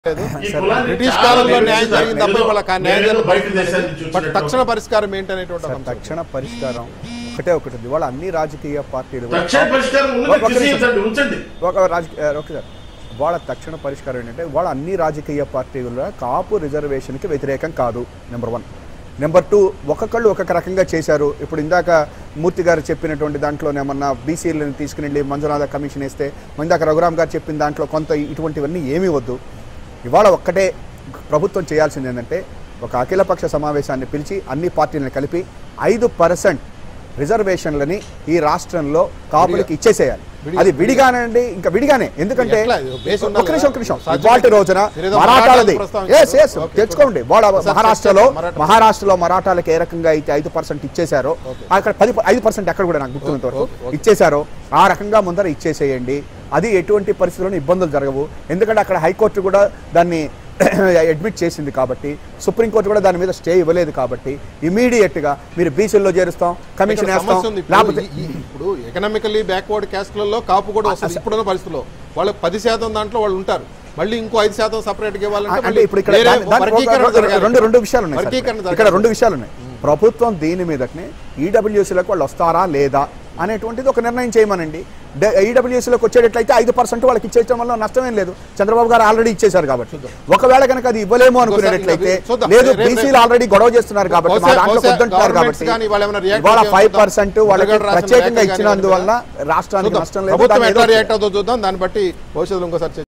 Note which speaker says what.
Speaker 1: లేదు.
Speaker 2: ఈ కులాన్ని
Speaker 1: బ్రిటిష్
Speaker 2: చాలా
Speaker 1: కాలంలో
Speaker 2: నేను
Speaker 1: న్యాయం
Speaker 2: చూసాను.
Speaker 1: జరిగింది తప్ప
Speaker 2: ఏదో-
Speaker 1: ఇవాళ కా- న్యాయం
Speaker 2: నేనేదో బయట
Speaker 1: జరుగుతుంది.
Speaker 2: దేశాల నుంచి
Speaker 1: బట్
Speaker 2: వచ్చినట్టు.
Speaker 1: తక్షణ పరిష్కారం ఏంటనేటువంటి ఒక
Speaker 3: సార్
Speaker 1: అంశం.
Speaker 3: తక్షణ పరిష్కారం ఒకటే ఒకటి ఉంది వాళ్ళ అన్ని రాజకీయ పార్టీలు కూడా-
Speaker 2: తక్షణ పరిష్కారం ఉన్నది
Speaker 3: ఒక నిమిషం.
Speaker 2: తీసేయండి, ఉంచండి
Speaker 3: ఒక రాజకీయ ఓకే సార్ వాళ్ళ తక్షణ పరిష్కారం ఏంటంటే వాళ్ళ అన్ని రాజకీయ పార్టీల కాపు రిజర్వేషన్కి వ్యతిరేకం కాదు నెంబర్ వన్ నెంబర్ టూ ఒక్కొక్కళ్ళు ఒక్కొక్క రకంగా చేశారు ఇప్పుడు ఇందాక మూర్తి గారు చెప్పినటువంటి దాంట్లో ఏమన్నా బీసీలను తీసుకుని వెళ్ళి మంజునాథ కమిషన్ వేస్తే ఇందాక రఘురామ్ గారు చెప్పిన దాంట్లో కొంత ఇటువంటివన్నీ ఏమీ వద్దు ఇవాళ ఒక్కటే ప్రభుత్వం చేయాల్సింది ఏంటంటే ఒక అఖిలపక్ష సమావేశాన్ని పిలిచి అన్ని పార్టీలను కలిపి ఐదు పర్సెంట్ రిజర్వేషన్లని ఈ రాష్ట్రంలో కాపులకి ఇచ్చేసేయాలి
Speaker 1: విడిగా.
Speaker 3: అది విడిగానండి ఇంకా విడిగానే ఎందుకంటే
Speaker 1: ఎట్లా? ఇది బేస్ ఉండాలి
Speaker 3: ఒక్క నిమిషం ఒక్క
Speaker 1: కదా?
Speaker 3: నిమిషం
Speaker 1: సాధ్యం
Speaker 3: ఇవాళ రోజున
Speaker 1: మీరేదో
Speaker 3: మరాఠాలది
Speaker 1: మరాఠాలను ప్రస్తావించారు.
Speaker 3: ఎస్ ఎస్
Speaker 1: ఓకే,
Speaker 3: తెచ్చుకోండి వాళ్ళ
Speaker 1: ఒకసారి
Speaker 3: మహారాష్ట్రలో
Speaker 1: చర్చ చేద్దాం, మరాఠా.
Speaker 3: మహారాష్ట్రలో మరాఠాలకు ఏ రకంగా అయితే ఐదు పర్సెంట్ ఇచ్చేశారో
Speaker 1: ఓకే.
Speaker 3: అక్కడ పది ఐదు పర్సెంట్ ఎక్కడ కూడా నాకు గుర్తున్నంత వరకు
Speaker 1: ఓకే, ఓకే.
Speaker 3: ఇచ్చేశారో ఆ రకంగా ముందర ఇచ్చేసేయండి అది ఎటువంటి పరిస్థితుల్లో ఇబ్బందులు జరగవు ఎందుకంటే అక్కడ హైకోర్టు కూడా దాన్ని అడ్మిట్ చేసింది కాబట్టి సుప్రీంకోర్టు కూడా దాని మీద స్టే ఇవ్వలేదు కాబట్టి ఇమీడియట్ గా మీరు బీసీల్లో చేరుస్తాం కమిషన్
Speaker 1: ఇక్కడ
Speaker 3: వేస్తాం
Speaker 1: సమస్య ఉంది. ఇప్పుడు
Speaker 3: లేకపోతే
Speaker 1: ఈ- ఈ- ఇప్పుడు ఎకనామికలీ బ్యాక్వర్డ్ క్యాస్ట్లలో కాపు కూడా వస్తుంది ఇప్పుడున్న పరిస్థితుల్లో వాళ్ళు పది శాతం దాంట్లో వాళ్ళు ఉంటారు మళ్ళీ ఇంకో ఐదు శాతం సపరేట్ గా ఇవ్వాలంటే
Speaker 3: అంటే
Speaker 1: మళ్ళీ
Speaker 3: ఇప్పుడు ఇక్కడ
Speaker 1: వేరే
Speaker 3: దాని- దాని
Speaker 1: వర్గీకరణ
Speaker 3: ఒక-
Speaker 1: జరగాలి.
Speaker 3: రెండు రెండు విషయాలు ఉన్నాయి సార్
Speaker 1: వర్గీకరణ
Speaker 3: ఇక్కడ.
Speaker 1: జరగాలి.
Speaker 3: ఇక్కడ రెండు విషయాలు ఉన్నాయి ప్రభుత్వం దీని మీదనే ఈడబ్ల్యూసీలకు వాళ్ళు వస్తారా లేదా అనేటువంటిది ఒక నిర్ణయం చేయమనండి ఈడబ్ల్యూసీలోకి వచ్చేటట్లయితే ఐదు పర్సెంట్ వాళ్ళకి ఇచ్చేయడం వల్ల నష్టమేం లేదు చంద్రబాబు గారు ఆల్రెడీ ఇచ్చేశారు కాబట్టి ఒకవేళ కనుక అది ఇవ్వలేము అనుకునేటట్లయితే
Speaker 1: చూద్దాం.
Speaker 3: లేదు
Speaker 1: రేపు- రేపు-
Speaker 3: బీసీలు ఆల్రెడీ గొడవ చేస్తున్నారు కాబట్టి మా
Speaker 1: బహుశా-
Speaker 3: దాంట్లో
Speaker 1: బహుశా
Speaker 3: వద్దంటున్నారు
Speaker 1: governments
Speaker 3: కాబట్టి
Speaker 1: కానీ ఇవాళ ఏమైనా react
Speaker 3: ఇవాళ
Speaker 1: అవుతాయో
Speaker 3: ఫైవ్
Speaker 1: చూద్దాం.
Speaker 3: పర్సెంట్ వాళ్ళకి
Speaker 1: మురళీధర్ రాసిన
Speaker 3: ప్రత్యేకంగా
Speaker 1: లేఖ కానీ
Speaker 3: ఇచ్చినందువల్ల
Speaker 1: ఏమైనా
Speaker 3: రాష్ట్రానికి
Speaker 1: చూద్దాం.
Speaker 3: నష్టం లేదు
Speaker 1: ప్రభుత్వం
Speaker 3: దాన్ని
Speaker 1: ఎట్లా
Speaker 3: ఏదో
Speaker 1: రియాక్ట్ అవుతుందో చూద్దాం దాన్ని బట్టి భవిష్యత్తులో ఇంకోసారి చర్చ